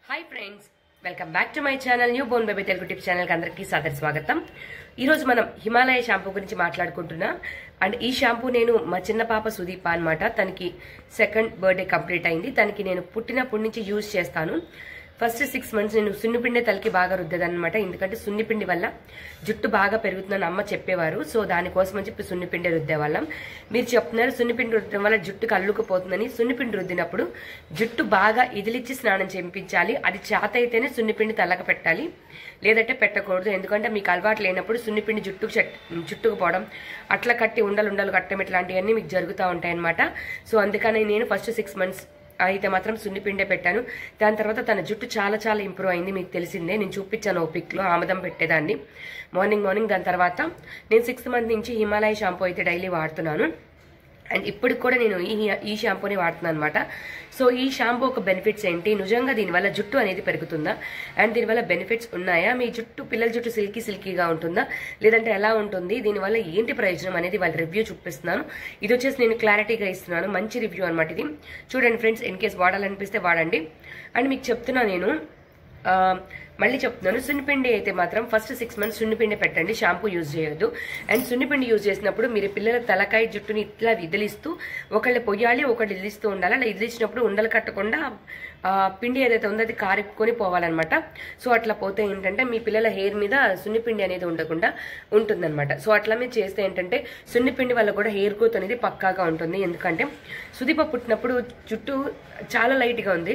hi friends welcome back to my channel newborn baby Telugu tip ఛానల్కి అందరికీ సాదర స్వాగతం ఈరోజు మనం హిమాలయ షాంపూ గురించి మాట్లాడుకుంటున్నాం అండ్ ఈ షాంపూ నేను మా చిన్న పాప సుదీప అనమాట తనకి సెకండ్ బర్త్డే కంప్లీట్ అయింది తనకి నేను పుట్టినప్పటి నుంచి యూజ్ చేస్తాను ఫస్ట్ సిక్స్ మంత్స్ నేను సున్నిపిండి తలకి బాగా రుద్దదనమాట ఎందుకంటే సున్నిపిండి వల్ల జుట్టు బాగా పెరుగుతుందని అమ్మ చెప్పేవారు సో దానికోసం అని చెప్పి సున్నిపిండి రుద్దేవాళ్ళం మీరు చెప్తున్నారు సున్నిపిండి రుద్దడం వల్ల జుట్టుకు అల్లుకుపోతుందని సున్నిపిండి రుద్దినప్పుడు జుట్టు బాగా ఇదిలిచ్చి స్నానం చేయించాలి అది చేత అయితేనే సున్నిపిండి తలక పెట్టాలి లేదంటే పెట్టకూడదు ఎందుకంటే మీకు అలవాటు లేనప్పుడు సున్నిపిండి జుట్టుకు చెట్- జుట్టుకు పోవడం అట్లా కట్టి ఉండలు ఉండలు కట్టడం ఇట్లాంటివన్నీ మీకు జరుగుతూ ఉంటాయి అనమాట సో అందుకని నేను ఫస్ట్ సిక్స్ మంత్స్ అయితే మాత్రం సున్నిపిండే పెట్టాను దాని తర్వాత తన జుట్టు చాలా చాలా ఇంప్రూవ్ అయింది మీకు తెలిసిందే నేను చూపించాను ఓ పిక్లో ఆమదం పెట్టేదాన్ని మార్నింగ్ మార్నింగ్ దాని తర్వాత నేను సిక్స్త్ మంత్ నుంచి హిమాలయ షాంపూ అయితే డైలీ వాడుతున్నాను అండ్ ఇప్పుడు కూడా నేను ఈ ఈ షాంపూని వాడుతున్నాను అనమాట సో ఈ షాంపూ ఒక బెనిఫిట్స్ ఏంటి నిజంగా దీనివల్ల జుట్టు అనేది పెరుగుతుందా అండ్ దీనివల్ల బెనిఫిట్స్ ఉన్నాయా మీ జుట్టు పిల్లల జుట్టు సిల్కీ సిల్కీగా ఉంటుందా లేదంటే ఎలా ఉంటుంది దీనివల్ల ఏంటి ప్రయోజనం అనేది వాళ్ళ రివ్యూ చూపిస్తున్నాను ఇది వచ్చేసి నేను క్లారిటీగా ఇస్తున్నాను మంచి రివ్యూ అనమాట ఇది చూడండి ఫ్రెండ్స్ ఇన్ కేస్ వాడాలనిపిస్తే వాడండి అండ్ మీకు చెప్తున్నా నేను ఆ, మళ్ళీ చెప్తున్నాను సున్నిపిండి అయితే మాత్రం ఫస్ట్ సిక్స్ మంత్స్ సున్నిపిండి పెట్టండి షాంపూ యూజ్ చేయొద్దు అండ్ సున్నిపిండి యూజ్ చేసినప్పుడు మీరు పిల్లల తలకాయ జుట్టుని ఇట్లా విదిలిస్తూ ఒకళ్ళు పొయ్యాలి ఒకళ్ళు ఇదిలిస్తూ ఉండాలి అలా ఇదిలిచ్చినప్పుడు ఉండలు కట్టకుండా ఆ, పిండి ఏదైతే ఉందో అది కారిపుకొని పోవాలన్నమాట సో అట్లా పోతే ఏంటంటే మీ పిల్లల హెయిర్ మీద సున్నిపిండి అనేది ఉండకుండా ఉంటుందన్నమాట సో అట్లా మీరు చేస్తే ఏంటంటే సున్నిపిండి వల్ల కూడా హెయిర్ గ్రోత్ అనేది పక్కాగా ఉంటుంది ఎందుకంటే సుదీప పుట్టినప్పుడు జుట్టు చాలా లైట్గా ఉంది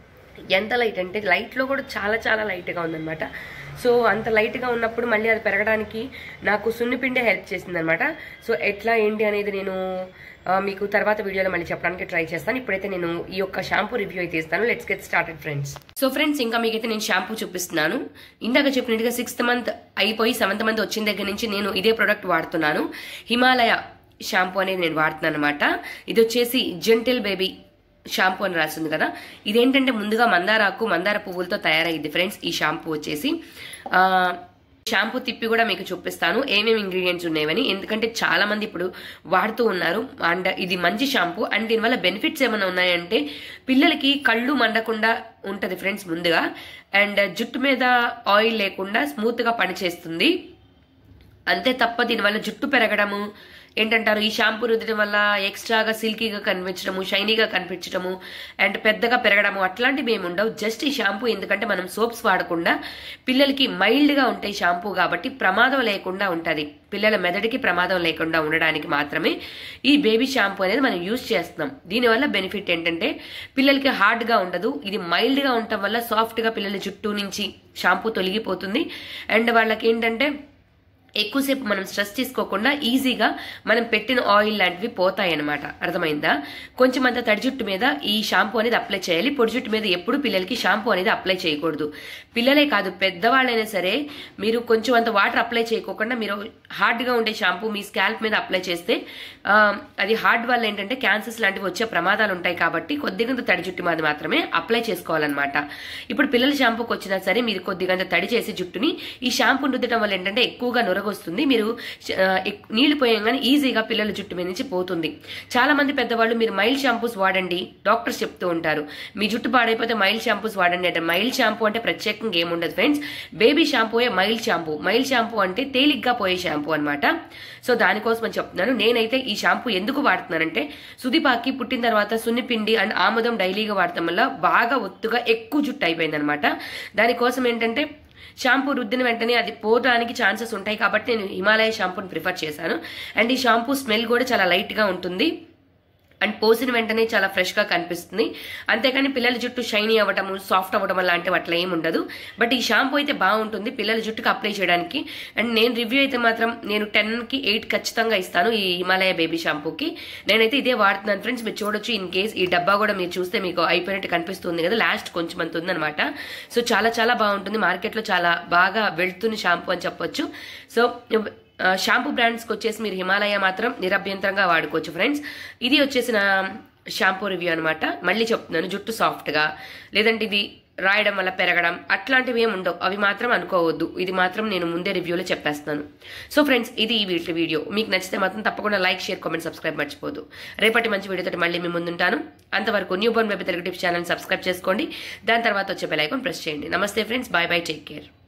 ఎంత లైట్ అంటే లైట్లో కూడా చాలా చాలా లైట్గా ఉందన్నమాట సో అంత లైట్గా ఉన్నప్పుడు మళ్ళీ అది పెరగడానికి నాకు సున్నిపిండే హెల్ప్ చేసిందనమాట సో ఎట్లా ఏంటి అనేది నేను ఆ, మీకు తర్వాత వీడియోలో మళ్ళీ చెప్పడానికి ట్రై చేస్తాను ఇప్పుడైతే నేను ఈ యొక్క షాంపూ రివ్యూ అయితే ఇస్తాను let's get started friends so friends ఇంకా మీకైతే నేను షాంపూ చూపిస్తున్నాను ఇందాక చెప్పినట్టుగా సిక్స్త్ మంత్ అయిపోయి సెవెంత్ మంత్ వచ్చిన దగ్గర నుంచి నేను ఇదే ప్రోడక్ట్ వాడుతున్నాను హిమాలయ షాంపూ అనేది నేను వాడుతున్నాను అనమాట ఇది వచ్చేసి జెంటిల్ బేబీ షాంపూ అని రాస్తుంది కదా ఇదేంటంటే ముందుగా మందారాకు మందార పువ్వులతో తయారైంది ఫ్రెండ్స్ ఈ షాంపూ వచ్చేసి ఆ, షాంపూ తిప్పి కూడా మీకు చూపిస్తాను ఏమేమి ఇంగ్రీడియంట్స్ ఉన్నాయని ఎందుకంటే చాలా మంది ఇప్పుడు వాడుతూ ఉన్నారు అండ్ ఇది మంచి షాంపూ అండ్ దీనివల్ల బెనిఫిట్స్ ఏమైనా ఉన్నాయంటే పిల్లలకి కళ్ళు మండకుండా ఉంటది ఫ్రెండ్స్ ముందుగా అండ్ జుట్టు మీద ఆయిల్ లేకుండా స్మూత్ గా పనిచేస్తుంది అంతే తప్ప దీనివల్ల జుట్టు పెరగడము ఏంటంటారు ఈ షాంపూ రుద్దడం వల్ల ఎక్స్ట్రాగా సిల్కీగా కనిపించడము షైనీగా కనిపించడము అండ్ పెద్దగా పెరగడము అట్లాంటివి ఏమి ఉండవు జస్ట్ ఈ షాంపూ ఎందుకంటే మనం సోప్స్ వాడకుండా పిల్లలకి మైల్డ్గా ఉంటాయి షాంపూ కాబట్టి ప్రమాదం లేకుండా ఉంటుంది పిల్లల మెదడుకి ప్రమాదం లేకుండా ఉండడానికి మాత్రమే ఈ బేబీ షాంపూ అనేది మనం యూజ్ చేస్తున్నాం దీనివల్ల బెనిఫిట్ ఏంటంటే పిల్లలకి హార్డ్గా ఉండదు ఇది మైల్డ్గా ఉండటం వల్ల సాఫ్ట్గా పిల్లల చుట్టూ నుంచి షాంపూ తొలగిపోతుంది అండ్ వాళ్ళకి ఏంటంటే ఎక్కువసేపు మనం స్ట్రెస్ తీసుకోకుండా ఈజీగా మనం పెట్టిన ఆయిల్ లాంటివి పోతాయి అనమాట అర్థమైందా కొంచెం అంత తడి జుట్టు మీద ఈ షాంపూ అనేది అప్లై చేయాలి పొడి జుట్టు మీద ఎప్పుడు పిల్లలకి షాంపూ అనేది అప్లై చేయకూడదు పిల్లలే కాదు పెద్దవాళ్ళైనా సరే మీరు కొంచెం అంత వాటర్ అప్లై చేయకోకుండా మీరు హార్డ్గా ఉండే షాంపూ మీ స్కాల్ప్ మీద అప్లై చేస్తే ఆ, అది హార్డ్ వల్ల ఏంటంటే క్యాన్సర్స్ లాంటివి వచ్చే ప్రమాదాలు ఉంటాయి కాబట్టి కొద్దిగంత తడి జుట్టు మీద మాత్రమే అప్లై చేసుకోవాలన్నమాట ఇప్పుడు పిల్లల షాంపూకి వచ్చినా సరే మీరు కొద్దిగంత తడి చేసి జుట్టుని ఈ షాంపూ రుద్దడం వల్ల ఏంటంటే ఎక్కువగా నొరగొస్తుంది మీరు ఆ, ఎక్- నీళ్లు పోయంగానే ఈజీగా పిల్లల జుట్టు మీద నుంచి పోతుంది చాలా మంది పెద్దవాళ్ళు మీరు మైల్డ్ షాంపూస్ వాడండి డాక్టర్స్ చెప్తూ ఉంటారు మీ జుట్టు పాడైపోతే మైల్డ్ షాంపూస్ వాడండి అంటే మైల్డ్ షాంపూ అంటే ప్రత్యేకంగా ఏముండదు ఫ్రెండ్స్ బేబీ షాంపూయే మైల్డ్ షాంపూ మైల్డ్ షాంపూ అంటే తేలిగ్గా పోయే షాంపూ అన్నమాట సో దానికోసం అని చెప్తున్నాను నేనైతే ఈ షాంపూ ఎందుకు వాడుతున్నానంటే సుదీపాకి పుట్టిన తర్వాత సున్నిపిండి అండ్ ఆముదం డైలీగా వాడటం వల్ల బాగా ఒత్తుగా ఎక్కువ జుట్టు అయిపోయింది అనమాట దానికోసం ఏంటంటే షాంపూ రుద్దిన వెంటనే అది పోవడానికి ఛాన్సెస్ ఉంటాయి కాబట్టి నేను హిమాలయ షాంపూని ప్రిఫర్ చేశాను అండ్ ఈ షాంపూ స్మెల్ కూడా చాలా లైట్గా ఉంటుంది అండ్ పోసిన వెంటనే చాలా ఫ్రెష్గా కనిపిస్తుంది అంతేకాని పిల్లల జుట్టు షైనీ అవ్వటము సాఫ్ట్ అవ్వడం లాంటివి అట్లా ఏమి ఉండదు బట్ ఈ షాంపూ అయితే బాగుంటుంది పిల్లల జుట్టుకి అప్లై చేయడానికి అండ్ నేను రివ్యూ అయితే మాత్రం నేను టెన్కి ఎయిట్ ఖచ్చితంగా ఇస్తాను ఈ హిమాలయ బేబీ షాంపూకి నేనైతే ఇదే వాడుతున్నాను ఫ్రెండ్స్ మీరు చూడొచ్చు ఇన్ కేస్ ఈ డబ్బా కూడా మీరు చూస్తే మీకు అయిపోయినట్టు కనిపిస్తుంది కదా లాస్ట్ కొంచెం అంత ఉందన్నమాట సో చాలా చాలా బాగుంటుంది మార్కెట్లో చాలా బాగా వెళ్తున్న షాంపూ అని చెప్పొచ్చు సో ఆ, షాంపూ బ్రాండ్స్కి వచ్చేసి మీరు హిమాలయ మాత్రం నిరభ్యంతరంగా వాడుకోవచ్చు ఫ్రెండ్స్ ఇది వచ్చేసిన షాంపూ రివ్యూ అనమాట మళ్ళీ చెప్తున్నాను జుట్టు సాఫ్ట్గా లేదంటే ఇది రాయడం వల్ల పెరగడం అట్లాంటివి ఏమి ఉండవు అవి మాత్రం అనుకోవద్దు ఇది మాత్రం నేను ముందే రివ్యూలో చెప్పేస్తాను సో ఫ్రెండ్స్ ఇది ఈ వీటి వీడియో మీకు నచ్చితే మాత్రం తప్పకుండా లైక్ షేర్ కామెంట్ సబ్స్క్రైబ్ మర్చిపోదు రేపటి మంచి వీడియోతో మళ్ళీ మీ ముందుంటాను అంతవరకు newborn baby Telugu tips channel subscribe చేసుకోండి దాని తర్వాత వచ్చే బెల్ ఐకాన్ ప్రెస్ చేయండి నమస్తే friends bye bye take care